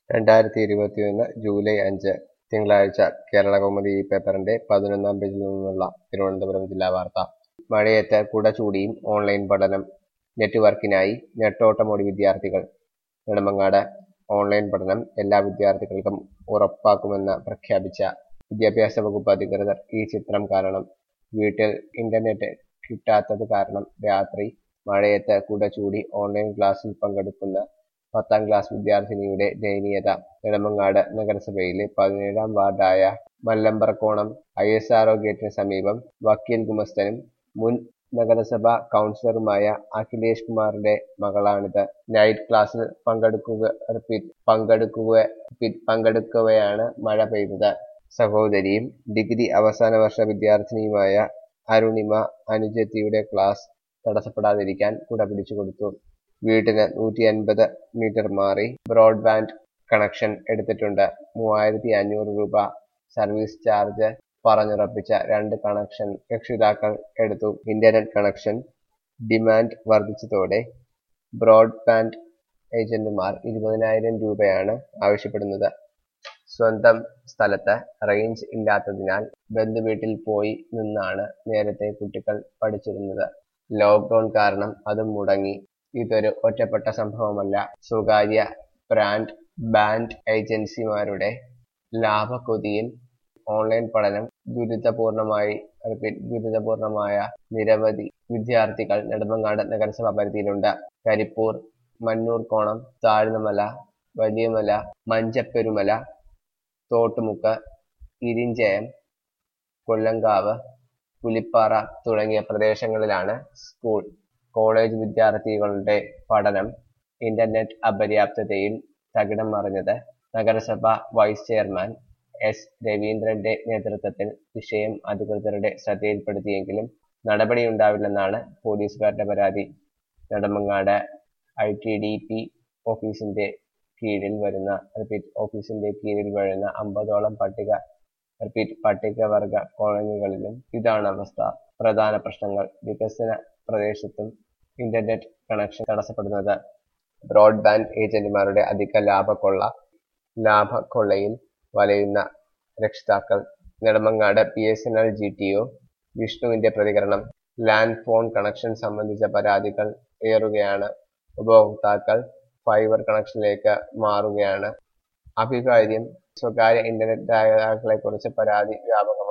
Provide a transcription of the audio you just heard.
രണ്ടായിരത്തി ഇരുപത്തിയൊന്ന് ജൂലൈ അഞ്ച് തിങ്കളാഴ്ച കേരളകൗമുദി ഈ പേപ്പറിന്റെ പതിനൊന്നാം പേജിൽ നിന്നുള്ള തിരുവനന്തപുരം ജില്ലാ വാർത്ത മഴയത്ത് കുട ചൂടിയും ഓൺലൈൻ പഠനം നെറ്റ്വർക്കിനായി നെട്ടോട്ടമോടി വിദ്യാർത്ഥികൾ നെടുമങ്ങാട് ഓൺലൈൻ പഠനം എല്ലാ വിദ്യാർത്ഥികൾക്കും ഉറപ്പാക്കുമെന്ന് പ്രഖ്യാപിച്ച വിദ്യാഭ്യാസ വകുപ്പ് അധികൃതർ ഈ ചിത്രം കാരണം വീട്ടിൽ ഇന്റർനെറ്റ് കിട്ടാത്തത് കാരണം രാത്രി മഴയത്ത് കുട ചൂടി ഓൺലൈൻ ക്ലാസ്സിൽ പങ്കെടുക്കുന്ന പത്താം ക്ലാസ് വിദ്യാർത്ഥിനിയുടെ ദയനീയത നെടുമങ്ങാട് നഗരസഭയിലെ പതിനേഴാം വാർഡായ മല്ലമ്പറക്കോണം ഐ എസ് ആർഒ ഗേറ്റിന് സമീപം വക്കീൽ ഗുമസ്തനും മുൻ നഗരസഭ കൗൺസിലറുമായ അഖിലേഷ് കുമാറിന്റെ മകളാണിത് നൈറ്റ് ക്ലാസ്സിൽ പങ്കെടുക്കുക റിപ്പീറ്റ് പങ്കെടുക്കുക റിപ്പീറ്റ് പങ്കെടുക്കവെയാണ് മഴ പെയ്തത് സഹോദരിയും ഡിഗ്രി അവസാന വർഷ വിദ്യാർത്ഥിനിയുമായ അരുണിമ അനുജത്തിയുടെ ക്ലാസ് തടസ്സപ്പെടാതിരിക്കാൻ കുട പിടിച്ചു കൊടുത്തു വീട്ടിന് നൂറ്റി അൻപത് മീറ്റർ മാറി ബ്രോഡ്ബാൻഡ് കണക്ഷൻ എടുത്തിട്ടുണ്ട് മൂവായിരത്തി അഞ്ഞൂറ് രൂപ സർവീസ് ചാർജ് പറഞ്ഞുറപ്പിച്ച രണ്ട് കണക്ഷൻ രക്ഷിതാക്കൾ എടുത്തു ഇന്റർനെറ്റ് കണക്ഷൻ ഡിമാൻഡ് വർദ്ധിച്ചതോടെ ബ്രോഡ്ബാൻഡ് ഏജന്റുമാർ ഇരുപതിനായിരം രൂപയാണ് ആവശ്യപ്പെടുന്നത് സ്വന്തം സ്ഥലത്ത് റേഞ്ച് ഇല്ലാത്തതിനാൽ ബന്ധുവീട്ടിൽ പോയി നിന്നാണ് നേരത്തെ കുട്ടികൾ പഠിച്ചിരുന്നത് ലോക്ക്ഡൌൺ കാരണം അതും മുടങ്ങി ഇതൊരു ഒറ്റപ്പെട്ട സംഭവമല്ല സ്വകാര്യ ബ്രാൻഡ് ബാൻഡ് ഏജൻസിമാരുടെ ലാഭക്കൊതിയിൽ ഓൺലൈൻ പഠനം ദുരിതപൂർണമായി റിപ്പീറ്റ് ദുരിതപൂർണമായ നിരവധി വിദ്യാർത്ഥികൾ നെടുമങ്ങാട് നഗരസഭാ പരിധിയിലുണ്ട് കരിപ്പൂർ മന്നൂർക്കോണം താഴ്ന്നമല വലിയമല മഞ്ചപ്പെരുമല തോട്ടുമുക്ക് ഇരിഞ്ചയം കൊല്ലങ്കാവ് പുലിപ്പാറ തുടങ്ങിയ പ്രദേശങ്ങളിലാണ് സ്കൂൾ കോളേജ് വിദ്യാർത്ഥികളുടെ പഠനം ഇന്റർനെറ്റ് അപര്യാപ്തതയിൽ തകിടം മറിഞ്ഞത് നഗരസഭ വൈസ് ചെയർമാൻ എസ് രവീന്ദ്രന്റെ നേതൃത്വത്തിൽ വിഷയം അധികൃതരുടെ ശ്രദ്ധയിൽപ്പെടുത്തിയെങ്കിലും നടപടിയുണ്ടാവില്ലെന്നാണ് പോലീസുകാരുടെ പരാതി Nedumangad I T D P ഓഫീസിന്റെ കീഴിൽ വരുന്ന റിപ്പീറ്റ് ഓഫീസിന്റെ കീഴിൽ വരുന്ന അമ്പതോളം പട്ടിക റിപ്പീറ്റ് പട്ടികവർഗ കോളനികളിലും ഇതാണ് അവസ്ഥ പ്രധാന പ്രശ്നങ്ങൾ വികസന പ്രദേശത്തും ഇന്റർനെറ്റ് കണക്ഷൻ തടസ്സപ്പെടുന്നത് ബ്രോഡ്ബാൻഡ് ഏജന്റുമാരുടെ അധിക ലാഭക്കൊള്ള ലാഭക്കൊള്ളയിൽ വലയുന്ന രക്ഷിതാക്കൾ Nedumangad P S N L G T O വിഷ്ണുവിന്റെ പ്രതികരണം ലാൻഡ് ഫോൺ കണക്ഷൻ സംബന്ധിച്ച പരാതികൾ ഏറുകയാണ് ഉപഭോക്താക്കൾ ഫൈബർ കണക്ഷനിലേക്ക് മാറുകയാണ് അഭികാര്യം സ്വകാര്യ ഇന്റർനെറ്റ് ദാതാക്കളെ കുറിച്ച് പരാതി വ്യാപകമാണ്